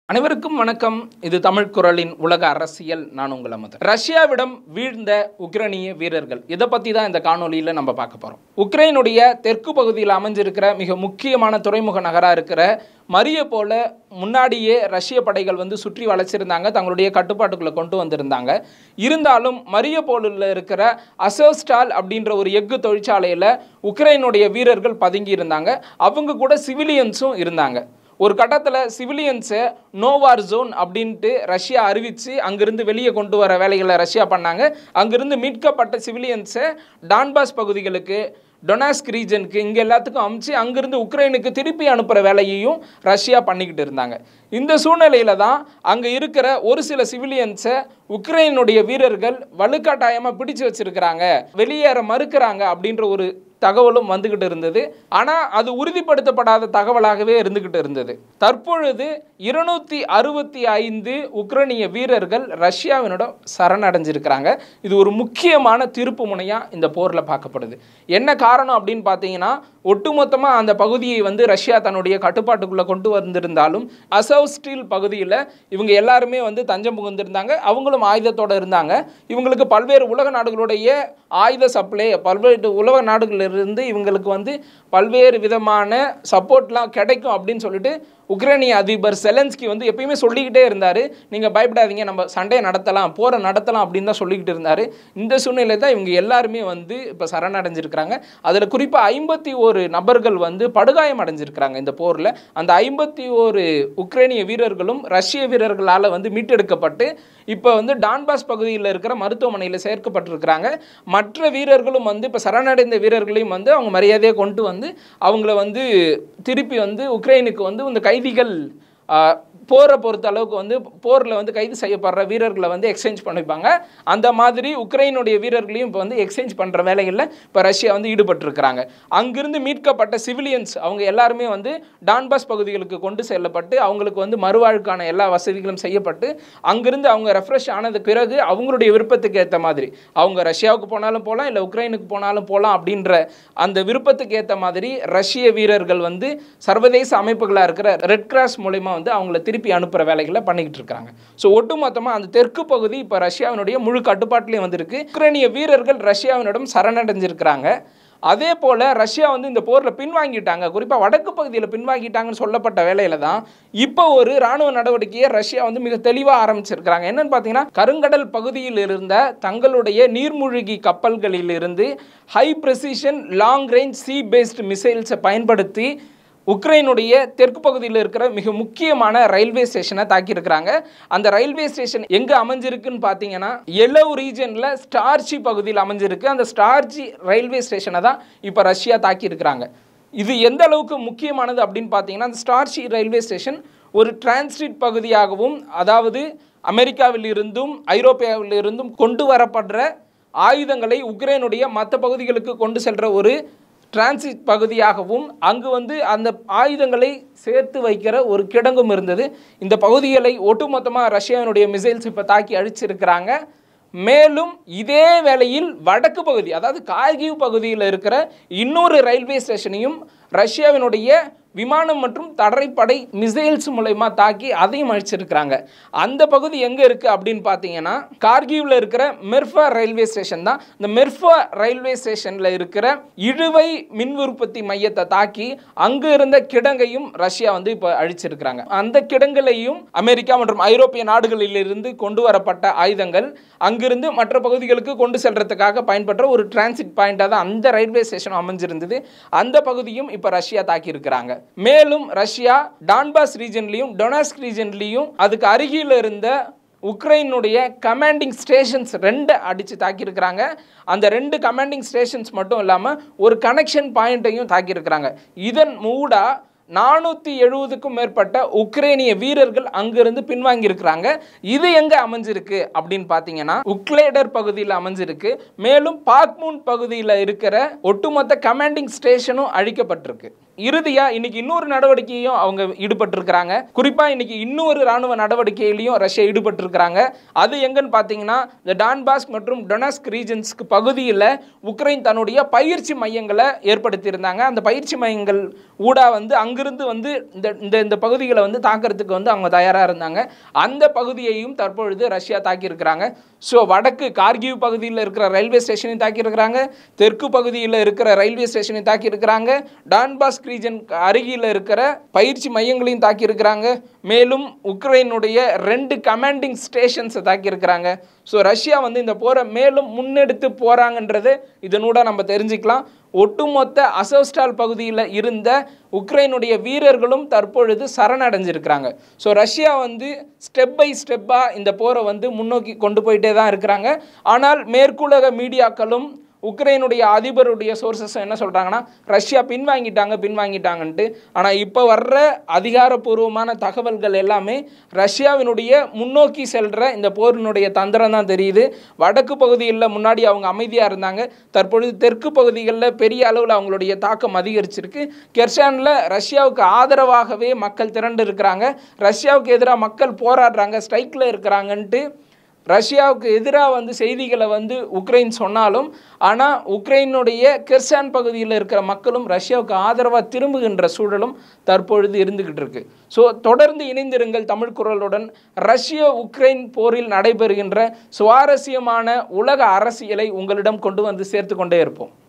அனைவருக்கும் வணக்கம் இது தமிழ் குரலின் உலக அரசியல் நான் உங்கள் அமது ரஷ்யாவிடம் வீழ்ந்த உக்ரைனிய வீரர்கள் இதை பற்றி தான் இந்த காணொலியில் நம்ம பார்க்க போகிறோம் உக்ரைனுடைய தெற்கு பகுதியில் அமைஞ்சிருக்கிற மிக முக்கியமான துறைமுக நகராக இருக்கிற மரிய போல முன்னாடியே ரஷ்ய படைகள் வந்து சுற்றி வளைச்சிருந்தாங்க தங்களுடைய கட்டுப்பாட்டுக்குள்ளே கொண்டு வந்திருந்தாங்க இருந்தாலும் மரிய போலில் இருக்கிற அசோஸ்டால் அப்படின்ற ஒரு எஃகு தொழிற்சாலையில் உக்ரைனுடைய வீரர்கள் பதுங்கி இருந்தாங்க அவங்க கூட சிவிலியன்ஸும் இருந்தாங்க ஒரு கட்டத்தில் சிவிலியன்ஸை நோவார் ஜோன் அப்படின்ட்டு ரஷ்யா அறிவித்து அங்கிருந்து வெளியே கொண்டு வர வேலைகளை ரஷ்யா பண்ணாங்க அங்கிருந்து மீட்கப்பட்ட சிவிலியன்ஸை டான்பாஸ் பகுதிகளுக்கு டொனாஸ்க் ரீஜனுக்கு இங்கே எல்லாத்துக்கும் அமுச்சு அங்கிருந்து உக்ரைனுக்கு திருப்பி அனுப்புகிற வேலையையும் ரஷ்யா பண்ணிக்கிட்டு இருந்தாங்க இந்த சூழ்நிலையில தான் அங்கே இருக்கிற ஒரு சில சிவிலியன்ஸை உக்ரைனுடைய வீரர்கள் வலுக்கட்டாயமாக பிடிச்சு வச்சிருக்கிறாங்க வெளியேற மறுக்கிறாங்க அப்படின்ற ஒரு தகவலும் வந்துகிட்டு இருந்தது ஆனால் அது உறுதிப்படுத்தப்படாத தகவலாகவே இருந்துகிட்டு இருந்தது தற்பொழுது இருநூத்தி அறுபத்தி ஐந்து உக்ரைனிய வீரர்கள் ரஷ்யாவினோட சரணடைஞ்சிருக்கிறாங்க இது ஒரு முக்கியமான திருப்பு முனையாக இந்த போரில் பார்க்கப்படுது என்ன காரணம் அப்படின்னு பார்த்தீங்கன்னா ஒட்டுமொத்தமாக அந்த பகுதியை வந்து ரஷ்யா தன்னுடைய கட்டுப்பாட்டுக்குள்ளே கொண்டு வந்திருந்தாலும் அசவ் ஸ்டீல் பகுதியில் இவங்க எல்லாருமே வந்து தஞ்சம் புகுந்திருந்தாங்க அவங்களும் ஆயுதத்தோடு இருந்தாங்க இவங்களுக்கு பல்வேறு உலக நாடுகளுடைய ஆயுத சப்ளை பல்வேறு உலக நாடுகளிலிருந்து இவங்களுக்கு வந்து பல்வேறு விதமான சப்போர்ட்லாம் கிடைக்கும் அப்படின்னு சொல்லிட்டு உக்ரைனிய அதிபர் செலன்ஸ்கி வந்து எப்பயுமே சொல்லிக்கிட்டே இருந்தார் நீங்கள் பயப்படாதீங்க நம்ம சண்டையை நடத்தலாம் போரை நடத்தலாம் அப்படின்னு தான் சொல்லிக்கிட்டு இருந்தார் இந்த சூழ்நிலை தான் இவங்க எல்லாருமே வந்து இப்போ சரணடைஞ்சிருக்கிறாங்க அதில் குறிப்பாக ஐம்பத்தி ஒரு நபர்கள் வந்து படுகாயம் அடைஞ்சிருக்கிறாங்க இந்த போரில் அந்த ஐம்பத்தி ஒரு உக்ரைனிய வீரர்களும் ரஷ்ய வீரர்களால் வந்து மீட்டெடுக்கப்பட்டு இப்போ வந்து டான்பாஸ் பகுதியில் இருக்கிற மருத்துவமனையில் சேர்க்கப்பட்டிருக்கிறாங்க மற்ற வீரர்களும் வந்து இப்போ சரணடைந்த வீரர்களையும் வந்து அவங்க மரியாதையை கொண்டு வந்து அவங்கள வந்து திருப்பி வந்து உக்ரைனுக்கு வந்து இந்த கைதிகள் போரை பொறுத்த அளவுக்கு வந்து போரில் வந்து கைது செய்யப்படுற வீரர்களை வந்து எக்ஸ்சேஞ்ச் பண்ணிப்பாங்க அந்த மாதிரி உக்ரைனுடைய வீரர்களையும் இப்போ வந்து எக்ஸ்சேஞ்ச் பண்ணுற வேலைகளில் இப்போ ரஷ்யா வந்து ஈடுபட்டிருக்கிறாங்க அங்கிருந்து மீட்கப்பட்ட சிவிலியன்ஸ் அவங்க எல்லாருமே வந்து டான்பாஸ் பகுதிகளுக்கு கொண்டு செல்லப்பட்டு அவங்களுக்கு வந்து மறுவாழ்வுக்கான எல்லா வசதிகளும் செய்யப்பட்டு அங்கிருந்து அவங்க ரெஃப்ரெஷ் ஆனது பிறகு அவங்களுடைய விருப்பத்துக்கு ஏற்ற மாதிரி அவங்க ரஷ்யாவுக்கு போனாலும் போகலாம் இல்லை உக்ரைனுக்கு போனாலும் போகலாம் அப்படின்ற அந்த விருப்பத்துக்கு ஏற்ற மாதிரி ரஷ்ய வீரர்கள் வந்து சர்வதேச அமைப்புகளாக இருக்கிற ரெட் கிராஸ் மூலயமா வந்து அவங்கள திருப்பி அனுப்புகிற வேலைகளை பண்ணிக்கிட்டு இருக்காங்க ஸோ ஒட்டுமொத்தமாக அந்த தெற்கு பகுதி இப்போ ரஷ்யாவினுடைய முழு கட்டுப்பாட்டிலையும் வந்திருக்கு உக்ரைனிய வீரர்கள் ரஷ்யாவினிடம் சரணடைஞ்சிருக்கிறாங்க அதே போல் ரஷ்யா வந்து இந்த போரில் பின்வாங்கிட்டாங்க குறிப்பாக வடக்கு பகுதியில் பின்வாங்கிட்டாங்கன்னு சொல்லப்பட்ட வேலையில தான் இப்போ ஒரு இராணுவ நடவடிக்கையை ரஷ்யா வந்து மிக தெளிவாக ஆரம்பிச்சிருக்கிறாங்க என்னன்னு பார்த்தீங்கன்னா கருங்கடல் பகுதியில் இருந்த தங்களுடைய நீர்மூழ்கி கப்பல்களில் இருந்து high precision long range sea based மிசைல்ஸை பயன்படுத்தி உக்ரைனுடைய தெற்கு பகுதியில் இருக்கிற மிக முக்கியமான ரயில்வே ஸ்டேஷனை தாக்கியிருக்கிறாங்க அந்த ரயில்வே ஸ்டேஷன் எங்கே அமைஞ்சிருக்குன்னு பார்த்தீங்கன்னா எல்லோ ரீஜனில் ஸ்டார்ச்சி பகுதியில் அமைஞ்சிருக்கு அந்த ஸ்டார்ச்சி ரயில்வே ஸ்டேஷனை தான் இப்போ ரஷ்யா தாக்கியிருக்கிறாங்க இது எந்த அளவுக்கு முக்கியமானது அப்படின்னு பார்த்தீங்கன்னா அந்த ஸ்டார்ச்சி ரயில்வே ஸ்டேஷன் ஒரு டிரான்ஸ்டிட் பகுதியாகவும் அதாவது அமெரிக்காவில் இருந்தும் ஐரோப்பியாவில் இருந்தும் கொண்டு வரப்படுற ஆயுதங்களை உக்ரைனுடைய மற்ற பகுதிகளுக்கு கொண்டு செல்கிற ஒரு டிரான்சிட் பகுதியாகவும் அங்கு வந்து அந்த ஆயுதங்களை சேர்த்து வைக்கிற ஒரு கிடங்கும் இருந்தது இந்த பகுதிகளை ஒட்டுமொத்தமாக ரஷ்யாவினுடைய மிசைல்ஸ் இப்போ தாக்கி அழிச்சிருக்கிறாங்க மேலும் இதே வேளையில் வடக்கு பகுதி அதாவது கார்கிவ் பகுதியில் இருக்கிற இன்னொரு ரயில்வே ஸ்டேஷனையும் ரஷ்யாவினுடைய விமானம் மற்றும் தடரைப்படை மிசைல்ஸ் மூலயமா தாக்கி அதையும் அழிச்சிருக்கிறாங்க அந்த பகுதி எங்கே இருக்குது அப்படின்னு பார்த்தீங்கன்னா கார்கிவில் இருக்கிற மெர்ஃபா ரயில்வே ஸ்டேஷன் தான் இந்த மெர்ஃபா ரயில்வே ஸ்டேஷனில் இருக்கிற இழுவை மின் உற்பத்தி மையத்தை தாக்கி அங்கு இருந்த கிடங்கையும் ரஷ்யா வந்து இப்போ அழிச்சிருக்கிறாங்க அந்த கிடங்குலையும் அமெரிக்கா மற்றும் ஐரோப்பிய நாடுகளிலிருந்து கொண்டு வரப்பட்ட ஆயுதங்கள் அங்கிருந்து மற்ற பகுதிகளுக்கு கொண்டு செல்றதுக்காக பயன்படுற ஒரு டிரான்சிட் பாயிண்டாக தான் அந்த ரயில்வே ஸ்டேஷன் அமைஞ்சிருந்தது அந்த பகுதியும் இப்போ ரஷ்யா தாக்கியிருக்கிறாங்க மேலும் ரஷ்யா டான்பாஸ் ரீஜன்லையும் டொனாஸ்க் ரீஜன்லையும் அதுக்கு அருகில் இருந்த உக்ரைனுடைய கமாண்டிங் ஸ்டேஷன்ஸ் ரெண்டு அடித்து தாக்கியிருக்கிறாங்க அந்த ரெண்டு கமாண்டிங் ஸ்டேஷன்ஸ் மட்டும் இல்லாமல் ஒரு கனெக்ஷன் பாயிண்ட்டையும் தாக்கியிருக்கிறாங்க இதன் மூடா நானூற்றி எழுபதுக்கும் மேற்பட்ட உக்ரைனிய வீரர்கள் அங்கிருந்து பின்வாங்கி இருக்கிறாங்க இது எங்கே அமைஞ்சிருக்கு அப்படின்னு பார்த்தீங்கன்னா உக்லேடர் பகுதியில் அமைஞ்சிருக்கு மேலும் பாக்மூன் பகுதியில் இருக்கிற ஒட்டுமொத்த கமாண்டிங் ஸ்டேஷனும் அழிக்கப்பட்டிருக்கு இறுதியாக இன்னைக்கு இன்னொரு நடவடிக்கையும் அவங்க ஈடுபட்டிருக்கிறாங்க குறிப்பாக இன்னைக்கு இன்னொரு ராணுவ நடவடிக்கையிலையும் ரஷ்யா ஈடுபட்டிருக்கிறாங்க அது எங்கன்னு பார்த்தீங்கன்னா இந்த டான்பாஸ்க் மற்றும் டொனஸ்க் ரீஜன்ஸ்க்கு பகுதியில் உக்ரைன் தன்னுடைய பயிற்சி மையங்களை ஏற்படுத்தியிருந்தாங்க அந்த பயிற்சி மையங்கள் ஊடா வந்து அங்கிருந்து வந்து இந்த இந்த இந்த பகுதிகளை வந்து தாக்கிறதுக்கு வந்து அவங்க தயாராக இருந்தாங்க அந்த பகுதியையும் தற்பொழுது ரஷ்யா தாக்கியிருக்கிறாங்க ஸோ வடக்கு கார்கிவ் பகுதியில் இருக்கிற ரயில்வே ஸ்டேஷனையும் தாக்கியிருக்கிறாங்க தெற்கு பகுதியில் இருக்கிற ரயில்வே ஸ்டேஷனை தாக்கியிருக்கிறாங்க டான்பாஸ்க் ரீஜன் அருகில் இருக்கிற பயிற்சி மையங்களையும் தாக்கியிருக்கிறாங்க மேலும் உக்ரைனுடைய ரெண்டு கமாண்டிங் ஸ்டேஷன்ஸை தாக்கியிருக்கிறாங்க ஸோ ரஷ்யா வந்து இந்த போரை மேலும் முன்னெடுத்து போகிறாங்கன்றது இதனூட நம்ம தெரிஞ்சுக்கலாம் ஒட்டுமொத்த அசோஸ்டால் பகுதியில் இருந்த உக்ரைனுடைய வீரர்களும் தற்பொழுது சரணடைஞ்சிருக்கிறாங்க ஸோ ரஷ்யா வந்து ஸ்டெப் பை ஸ்டெப்பாக இந்த போரை வந்து முன்னோக்கி கொண்டு போயிட்டே தான் இருக்கிறாங்க ஆனால் மேற்குலக மீடியாக்களும் உக்ரைனுடைய அதிபருடைய சோர்சஸ் என்ன சொல்கிறாங்கன்னா ரஷ்யா பின்வாங்கிட்டாங்க பின்வாங்கிட்டாங்கன்ட்டு ஆனால் இப்போ வர்ற அதிகாரப்பூர்வமான தகவல்கள் எல்லாமே ரஷ்யாவினுடைய முன்னோக்கி செல்கிற இந்த போரினுடைய தந்திரம் தான் தெரியுது வடக்கு பகுதியில் முன்னாடி அவங்க அமைதியாக இருந்தாங்க தற்பொழுது தெற்கு பகுதிகளில் பெரிய அளவில் அவங்களுடைய தாக்கம் அதிகரிச்சிருக்கு கெர்ஷானில் ரஷ்யாவுக்கு ஆதரவாகவே மக்கள் திரண்டு இருக்கிறாங்க ரஷ்யாவுக்கு எதிராக மக்கள் போராடுறாங்க ஸ்ட்ரைக்கில் இருக்கிறாங்கன்ட்டு ரஷ்யாவுக்கு எதிராக வந்து செய்திகளை வந்து உக்ரைன் சொன்னாலும் ஆனால் உக்ரைனுடைய கிர்சான் பகுதியில் இருக்கிற மக்களும் ரஷ்யாவுக்கு ஆதரவாக திரும்புகின்ற சூழலும் தற்பொழுது இருந்துக்கிட்டு இருக்கு ஸோ தொடர்ந்து இணைந்திருங்கள் தமிழ் குரலுடன் ரஷ்ய உக்ரைன் போரில் நடைபெறுகின்ற சுவாரஸ்யமான உலக அரசியலை உங்களிடம் கொண்டு வந்து சேர்த்து கொண்டே இருப்போம்